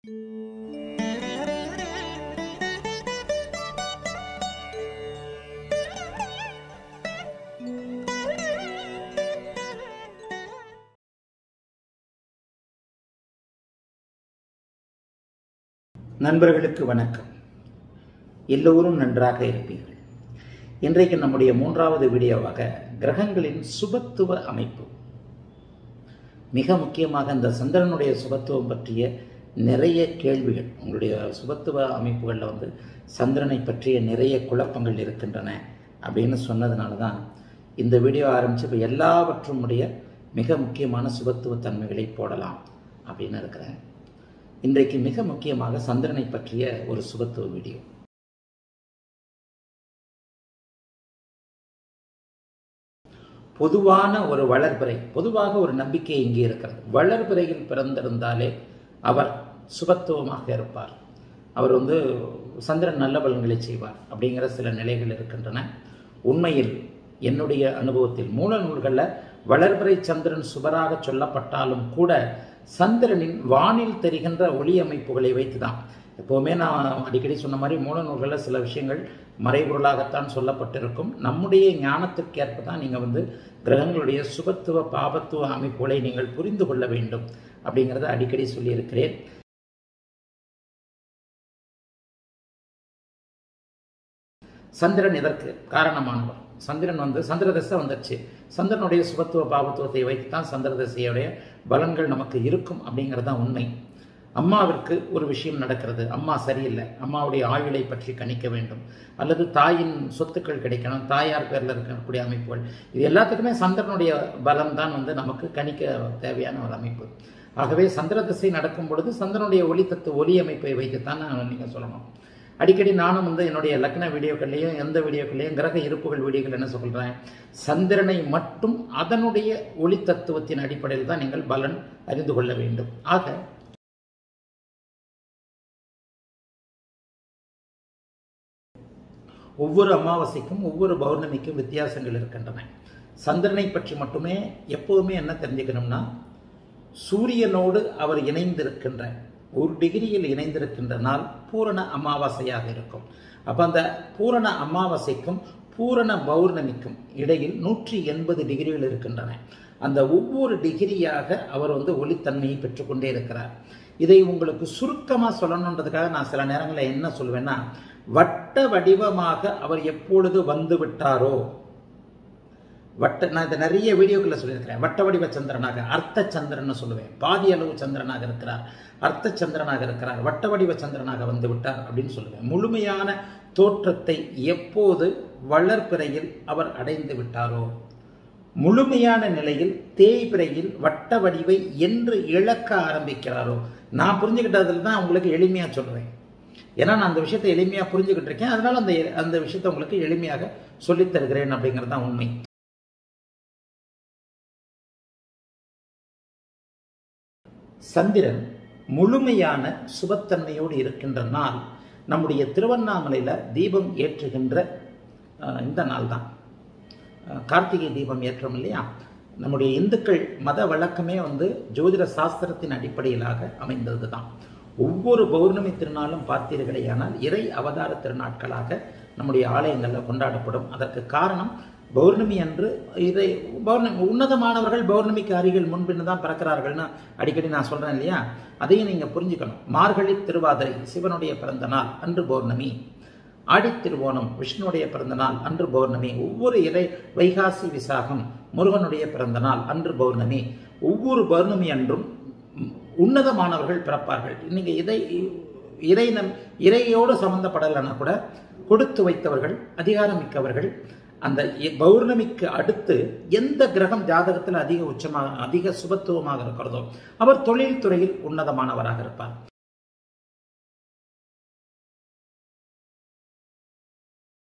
நண்பர்களுக்கு வணக்கம் எல்லோரும் நன்றாக இருப்பீர்கள் இன்றைக்கு நம்முடைய மூன்றாவது வீடியோவாக கிரகங்களின் சுபத்துவ அமைப்பு மிக முக்கியமாக இந்த சந்திரனுடைய சுபத்துவம் பற்றிய நிறைய கேள்விகள் உங்களுடைய சுபத்துவ அமைப்புகளில் வந்து சந்திரனை பற்றிய நிறைய குழப்பங்கள் இருக்கின்றன அப்படின்னு சொன்னதுனால தான் இந்த வீடியோ ஆரம்பித்து இப்போ எல்லாவற்றும் உடைய மிக முக்கியமான சுபத்துவ தன்மைகளை போடலாம் அப்படின்னு இருக்கிறேன் இன்றைக்கு மிக முக்கியமாக சந்திரனை பற்றிய ஒரு சுபத்துவ வீடியோ பொதுவான ஒரு வளர்பிறை பொதுவாக ஒரு நம்பிக்கை இங்கே இருக்கிறது வளர்பிறையில் பிறந்திருந்தாலே அவர் சுபத்துவமாக இருப்பார் அவர் வந்து சந்திரன் நல்ல பலன்களை செய்வார் அப்படிங்கிற சில நிலைகள் இருக்கின்றன உண்மையில் என்னுடைய அனுபவத்தில் மூல நூல்களில் வளர்பிறை சந்திரன் சுபராக சொல்லப்பட்டாலும் கூட சந்திரனின் வானில் தெரிகின்ற ஒளி அமைப்புகளை வைத்து தான் எப்போவுமே நான் அடிக்கடி சொன்ன மாதிரி மூல நூல்களில் சில விஷயங்கள் மறைபொருளாகத்தான் சொல்லப்பட்டிருக்கும் நம்முடைய ஞானத்திற்கேற்ப தான் நீங்கள் வந்து கிரகங்களுடைய சுபத்துவ பாபத்துவ அமைப்புகளை நீங்கள் புரிந்து கொள்ள வேண்டும் அப்படிங்கிறத அடிக்கடி சொல்லியிருக்கிறேன் சந்திரன் இதற்கு காரணமானவர் சந்திரன் வந்து சந்திர தசை வந்துடுச்சு சந்திரனுடைய சுபத்துவ பாபத்துவத்தை வைத்து தான் சந்திர தசையுடைய பலன்கள் நமக்கு இருக்கும் அப்படிங்கிறது தான் உண்மை அம்மாவிற்கு ஒரு விஷயம் நடக்கிறது அம்மா சரியில்லை அம்மாவுடைய ஆயுளை பற்றி கணிக்க வேண்டும் அல்லது தாயின் சொத்துக்கள் கிடைக்கணும் தாயார் பேரில் இருக்கக்கூடிய அமைப்புகள் இது எல்லாத்துக்குமே சந்திரனுடைய பலம் தான் வந்து நமக்கு கணிக்க தேவையான ஒரு அமைப்பு ஆகவே சந்திர திசை நடக்கும் பொழுது சந்திரனுடைய ஒளி தத்து ஒலி அமைப்பை வைத்துத்தான் நான் நீங்கள் சொல்லணும் அடிக்கடி நானும் வந்து என்னுடைய லக்ன வீடியோக்கள்லையும் எந்த வீடியோக்கள்லையும் கிரக இருப்புகள் வீடியோக்கள் என்ன சொல்கிறேன் சந்திரனை மட்டும் அதனுடைய ஒளி தத்துவத்தின் அடிப்படையில் தான் நீங்கள் பலன் அறிந்து கொள்ள வேண்டும் ஆக ஒவ்வொரு அமாவாசைக்கும் ஒவ்வொரு பௌர்ணமிக்கும் வித்தியாசங்கள் இருக்கின்றன சந்திரனை பற்றி மட்டுமே எப்போதுமே என்ன தெரிஞ்சுக்கணும்னா சூரியனோடு அவர் இணைந்திருக்கின்ற ஒரு டிகிரியில் இணைந்திருக்கின்ற நாள் பூரண அமாவாசையாக இருக்கும் அப்போ அந்த பூரண அமாவாசைக்கும் பூரண பௌர்ணமிக்கும் இடையில் நூற்றி எண்பது டிகிரிகள் இருக்கின்றன அந்த ஒவ்வொரு டிகிரியாக அவர் வந்து ஒளித்தன்மையை பெற்றுக்கொண்டே இருக்கிறார் இதை உங்களுக்கு சுருக்கமாக சொல்லணுன்றதுக்காக நான் சில நேரங்களில் என்ன சொல்வேன்னா வட்ட வடிவமாக அவர் எப்பொழுது வந்து விட்டாரோ வட்ட நான் இதை நிறைய வீடியோக்களில் சொல்லியிருக்கிறேன் வட்ட வடிவ சந்திரனாக அர்த்த சந்திரன் சொல்லுவேன் பாதி அளவு சந்திரனாக இருக்கிறார் அர்த்த சந்திரனாக இருக்கிறார் வட்ட வடிவ சந்திரனாக வந்து விட்டார் அப்படின்னு சொல்லுவேன் முழுமையான தோற்றத்தை எப்போது வளர்பிறையில் அவர் அடைந்து விட்டாரோ முழுமையான நிலையில் தேய்பிறையில் வட்ட வடிவை என்று இழக்க ஆரம்பிக்கிறாரோ நான் புரிஞ்சுக்கிட்டதுல தான் உங்களுக்கு எளிமையாக சொல்கிறேன் ஏன்னா நான் அந்த விஷயத்தை எளிமையாக புரிஞ்சுக்கிட்டு இருக்கேன் அதனால அந்த அந்த விஷயத்தை உங்களுக்கு எளிமையாக சொல்லித் தருகிறேன் அப்படிங்கிறது தான் உண்மை சந்திரன் முழுமையான சுபத்தன்மையோடு இருக்கின்ற நாள் நம்முடைய திருவண்ணாமலையில் தீபம் ஏற்றுகின்ற இந்த நாள் தான் கார்த்திகை தீபம் ஏற்றம் இல்லையா நம்முடைய இந்துக்கள் மத வழக்கமே வந்து ஜோதிட சாஸ்திரத்தின் அடிப்படையிலாக அமைந்தது தான் ஒவ்வொரு பௌர்ணமி திருநாளும் பார்த்தீர்களேயானால் இறை அவதார திருநாட்களாக நம்முடைய ஆலயங்களில் கொண்டாடப்படும் அதற்கு காரணம் பௌர்ணமி அன்று இதை பௌர்ணமி உன்னதமானவர்கள் பௌர்ணமிக்கு அருகில் முன்பின்னு தான் பிறக்கிறார்கள்னு அடிக்கடி நான் சொல்கிறேன் இல்லையா அதையும் நீங்கள் புரிஞ்சுக்கணும் மார்கழி திருவாதிரை சிவனுடைய பிறந்த நாள் அன்று பௌர்ணமி ஆடித்திருவோணம் விஷ்ணுடைய பிறந்த நாள் அன்று பௌர்ணமி ஒவ்வொரு இறை வைகாசி விசாகம் முருகனுடைய பிறந்த நாள் அன்று பௌர்ணமி ஒவ்வொரு பௌர்ணமி அன்றும் உன்னதமானவர்கள் பிறப்பார்கள் நீங்க இதை இறை நம் இறையோடு சம்பந்தப்படலைன்னா கூட கொடுத்து வைத்தவர்கள் அதிகாரம் மிக்கவர்கள் அந்த பௌர்ணமிக்கு அடுத்து எந்த கிரகம் ஜாதகத்தில் அதிக உச்சமாக அதிக சுபத்துவமாக இருக்கிறதோ அவர் தொழில்துறையில் உன்னதமானவராக இருப்பார்